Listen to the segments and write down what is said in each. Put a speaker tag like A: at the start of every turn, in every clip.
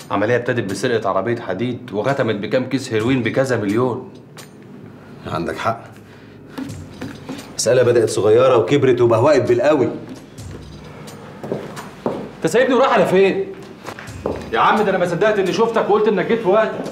A: عملية ابتدت بسرقة عربية حديد وختمت بكام كيس هيروين بكذا مليون
B: عندك حق مسألة بدأت صغيرة وكبرت وبهوقت بالقوي
A: انت سايبني ورايح على فين؟ يا عم ده انا ما صدقت اني شفتك وقلت انك جيت في وقتك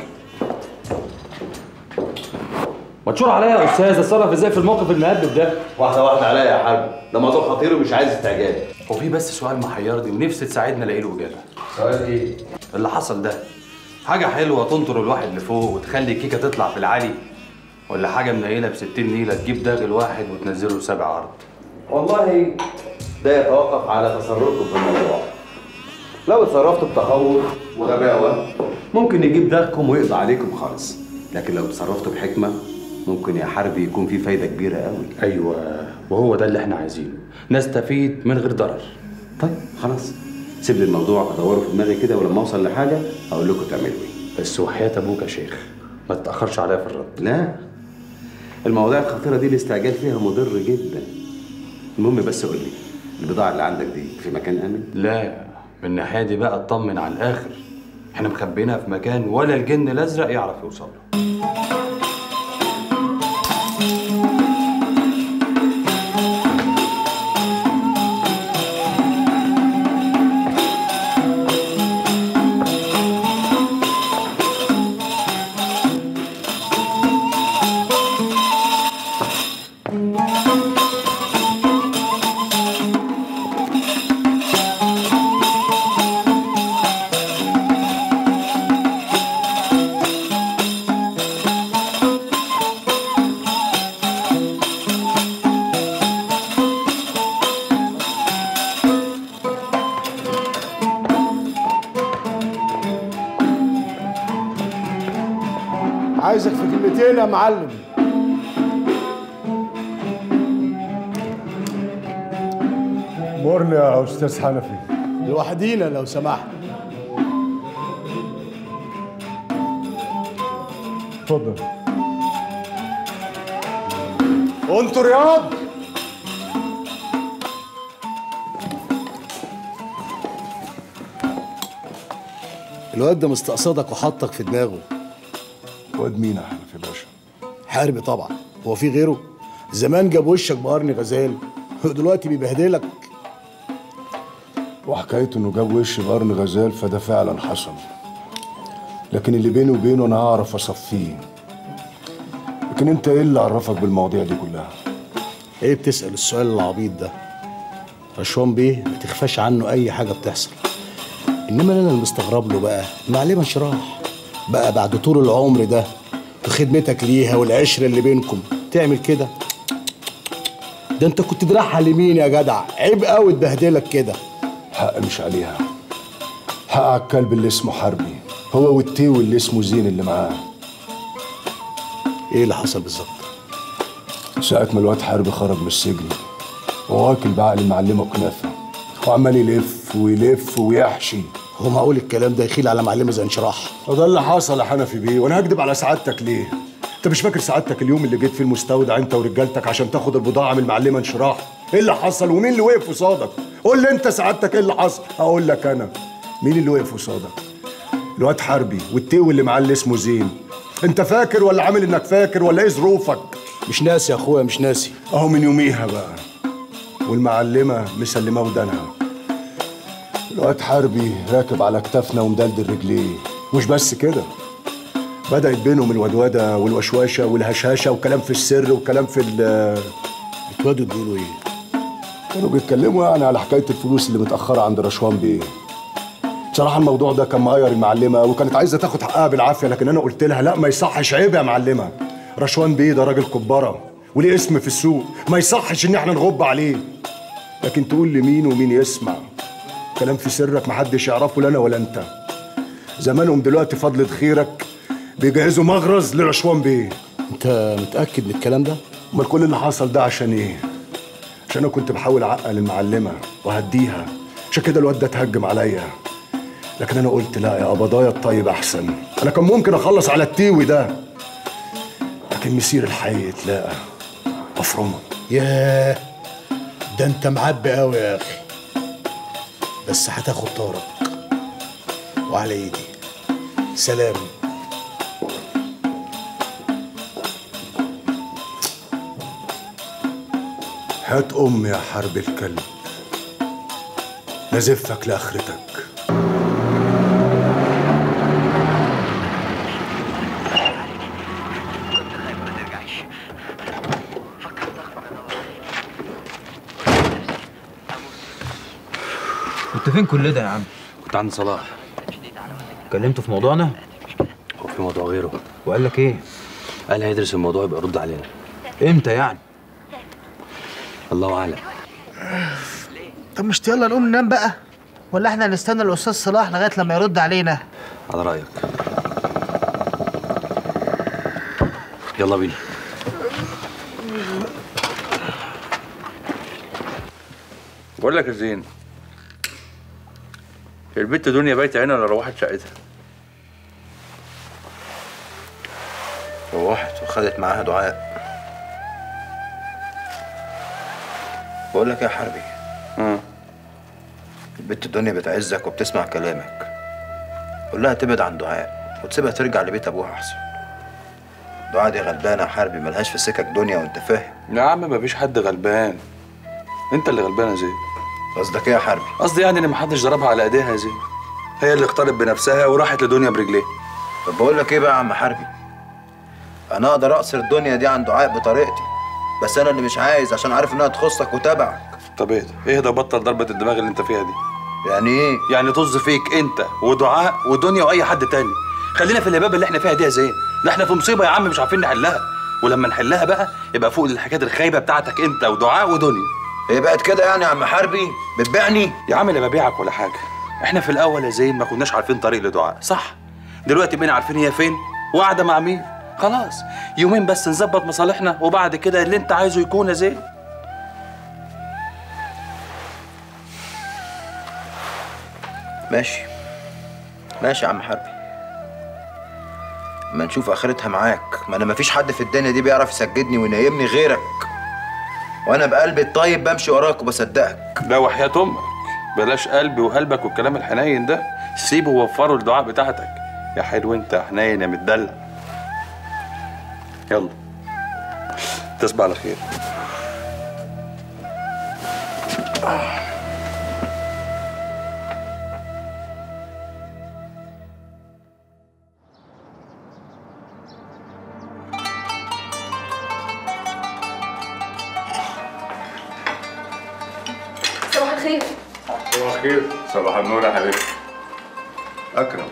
A: ما تشور عليا يا استاذ اتصرف ازاي في الموقف المهبب ده
B: واحدة واحدة عليا يا حرب ده موضوع خطير ومش عايز استعجال
A: هو في بس سؤال محيرني ونفسي تساعدنا الاقي له اجابه
B: سؤال ايه؟
A: اللي حصل ده حاجه حلوه تنطر الواحد لفوق وتخلي الكيكه تطلع في العالي ولا حاجه منيله ب 60 نيله تجيب داغ الواحد وتنزله سبع ارض
B: والله ده يتوقف على تصرفكم في الموضوع لو اتصرفتوا بتخوف وغباوة ممكن يجيب داغكم ويقضي عليكم خالص لكن لو اتصرفتوا بحكمة ممكن يا حربي يكون في فايدة كبيرة قوي
A: ايوه وهو ده اللي احنا عايزينه نستفيد من غير ضرر
B: طيب خلاص سيب لي الموضوع ادوره في دماغي كده ولما اوصل لحاجة هقول لكم تعملوا ايه
A: بس وحياه ابوك يا شيخ ما تتاخرش عليا في الرد
B: لا المواضيع الخطيرة دي الاستعجال فيها مضر جدا المهم بس قول لي البضاعة اللي عندك دي في مكان آمن؟
A: لا من الناحيه دي بقى اطمن على الاخر احنا مخبينها في مكان ولا الجن الازرق يعرف يوصل له
C: عايزك في كلمتين يا معلم
D: مرني يا استاذ حنفي
C: لوحدينا لو سمحت
D: اتفضل
C: انتوا رياض الواد ده مستقصدك وحطك في دماغه
D: واد مين يا حنفي باشا
C: حاربي طبعا هو في غيره زمان جاب وشك بقرن غزال دلوقتي بيبهدلك
D: وحكايته انه جاب وش بقرن غزال فده فعلا حصل لكن اللي بيني وبينه انا هعرف اصفيه لكن انت ايه اللي عرفك بالمواضيع دي كلها
C: ايه بتسأل السؤال العبيط ده رشوان بيه ما تخفاش عنه اي حاجة بتحصل انما انا اللي مستغرب له بقى معلمة شراح بقى بعد طول العمر ده وخدمتك ليها والعشرة اللي بينكم تعمل كده ده انت كنت دراعها لمين يا جدع عيب قوي تبهدلك كده
D: حق مش عليها حق على الكلب اللي اسمه حربي هو والتيو اللي اسمه زين اللي معاه
C: ايه اللي حصل بالظبط
D: ساعة ما الواد حربي خرج من السجن وهو واكل بعقل المعلمة كنافة وعمال يلف ويلف ويحشي
C: هو معقول الكلام ده يخيل على معلمة زي انشراح
D: وده اللي حصل يا حنفي بيه وانا هكدب على سعادتك ليه انت مش فاكر سعادتك اليوم اللي جيت فيه المستودع انت ورجالتك عشان تاخد البضاعه من المعلمه انشراح ايه اللي حصل ومين اللي وقف قصادك قول لي انت سعادتك ايه اللي حصل اقول لك انا مين اللي وقف قصادك الواد حربي والتيو اللي معاه اللي اسمه زين انت فاكر ولا عامل انك فاكر ولا ايه ظروفك
C: مش ناسي يا اخويا مش ناسي
D: اهو من يوميها بقى والمعلمه مسلمه ودانها الواد حربي راكب على كتافنا ومدلدل رجليه مش بس كده بدأت بينهم الودودة والوشواشة والهشاشة وكلام في السر وكلام في ال
C: بتوادوا بيقولوا ايه
D: كانوا بيتكلموا يعني على حكاية الفلوس اللي متأخرة عند رشوان بيه بصراحة الموضوع ده كان مغير المعلمة وكانت عايزة تاخد حقها بالعافية لكن أنا قلت لها لا ما يصحش عيب يا معلمة رشوان بيه ده راجل كبارة وليه اسم في السوق ما يصحش إن احنا نغب عليه لكن تقول لي مين ومين يسمع كلام في سرك محدش يعرفه لا أنا ولا أنت زمانهم دلوقتي فضلة خيرك بيجهزوا مغرز لرشوان بيه
C: انت متأكد من الكلام ده
D: امال كل اللي حصل ده عشان ايه؟ عشان انا كنت بحاول اعقل المعلمه وهديها عشان كده الواد ده اتهجم عليا لكن انا قلت لا يا قبضايا الطيب احسن انا كان ممكن اخلص على التيوي ده لكن مسير الحي اتلاقى افرمه
C: ياه ده انت معبي قوي يا اخي بس هتاخد طارك وعلى ايدي سلام
D: هات أم يا حرب الكلب نزفك لآخرتك
E: كنت فين كل ده يا عم؟
A: كنت عند صلاح
E: كلمته في موضوعنا
A: وفي موضوع غيره
E: وقال لك ايه؟
A: قال هيدرس الموضوع يبقى يرد علينا
E: امتى يعني؟
A: الله اعلم
F: طب مش يلا نقوم ننام بقى ولا احنا هنستنى الاستاذ صلاح لغايه لما يرد علينا
A: على رايك يلا بينا
G: بقول لك يا زين البت دنيا بايته هنا ولا روحت شقتها؟
H: روحت وخدت معاها دعاء بقول لك يا حربي
G: اه
H: البت الدنيا بتعزك وبتسمع كلامك قول لها تبعد عن دعاء وتسيبها ترجع لبيت ابوها احسن دعاء دي غلبانه يا حربي ملهاش في سكك دنيا وانت فاهم
G: يا عم مفيش حد غلبان انت اللي غلبان يا زين
H: قصدك ايه يا حربي
G: قصدي يعني ان محدش ضربها على ايديها يا زين هي اللي اختارت بنفسها وراحت لدنيا برجليها
H: طب بقول لك ايه بقى يا عم حربي انا اقدر اقصر الدنيا دي عن دعاء بطريقتي بس انا اللي مش عايز عشان عارف انها تخصك وتبعك
G: طب ايه ده؟ ايه ده بطل ضربة الدماغ اللي انت فيها دي
H: يعني ايه
G: يعني طز فيك انت ودعاء ودنيا واي حد تاني خلينا في الهباب اللي احنا فيها دي يا زين ده احنا في مصيبه يا عم مش عارفين نحلها ولما نحلها بقى يبقى فوق الحاجات الخايبه بتاعتك انت ودعاء ودنيا
H: هي بقت كده يعني يا عم حربي بتبيعني
G: يا عم لا ببيعك ولا حاجه احنا في الاول يا زين ما كناش عارفين طريق لدعاء صح دلوقتي بقينا عارفين هي فين وقاعده مع مين خلاص يومين بس نظبط مصالحنا وبعد كده اللي انت عايزه يكون يا زين
H: ماشي ماشي يا عم حربي ما نشوف اخرتها معاك ما انا مفيش حد في الدنيا دي بيعرف يسجدني وينيمني غيرك وانا بقلبي الطيب بمشي وراك وبصدقك
G: ده وحياة امك بلاش قلبي وقلبك والكلام الحنين ده سيبه ووفره الدعاء بتاعتك يا حلو انت يا حنين يا متدلع يلا تصبح على خير
I: صباح الخير
J: صباح الخير صباح النور يا حبيبتي اكرم